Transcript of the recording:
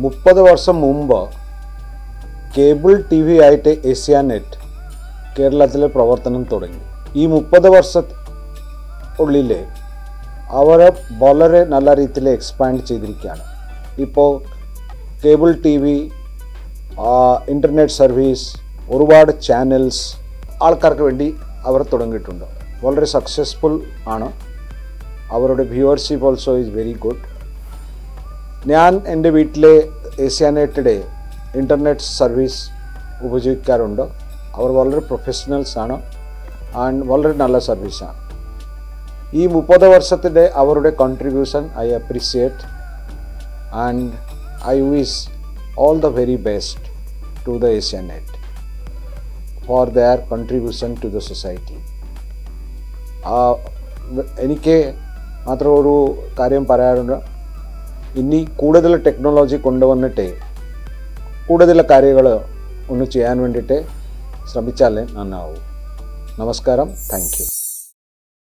മുപ്പത് വർഷം മുമ്പ് കേബിൾ ടി വി ആയിട്ട് ഏഷ്യാനെറ്റ് കേരളത്തിലെ പ്രവർത്തനം തുടങ്ങി ഈ മുപ്പത് വർഷ ഉള്ളിൽ അവർ വളരെ നല്ല രീതിയിൽ എക്സ്പാൻഡ് ചെയ്തിരിക്കുകയാണ് ഇപ്പോൾ cable T V internet service ഒരുപാട് ചാനൽസ് ആൾക്കാർക്ക് വേണ്ടി അവർ തുടങ്ങിയിട്ടുണ്ട് വളരെ സക്സസ്ഫുൾ ആണ് അവരുടെ viewership also is very good ഞാൻ എൻ്റെ വീട്ടിലെ ഏഷ്യാനെറ്റിടെ ഇൻ്റർനെറ്റ് സർവീസ് ഉപയോഗിക്കാറുണ്ട് അവർ വളരെ പ്രൊഫഷണൽസ് ആണ് ആൻഡ് വളരെ നല്ല സർവീസാണ് ഈ മുപ്പത് വർഷത്തിൻ്റെ അവരുടെ contribution I appreciate and I wish all the very best to the Asianet for their contribution to the society എനിക്ക് മാത്രം ഒരു കാര്യം പറയാറുണ്ട് ഇനി കൂടുതൽ ടെക്നോളജി കൊണ്ടുവന്നിട്ട് കൂടുതൽ കാര്യങ്ങൾ ഒന്ന് ചെയ്യാൻ വേണ്ടിയിട്ട് ശ്രമിച്ചാലേ നന്നാവും നമസ്കാരം താങ്ക് യു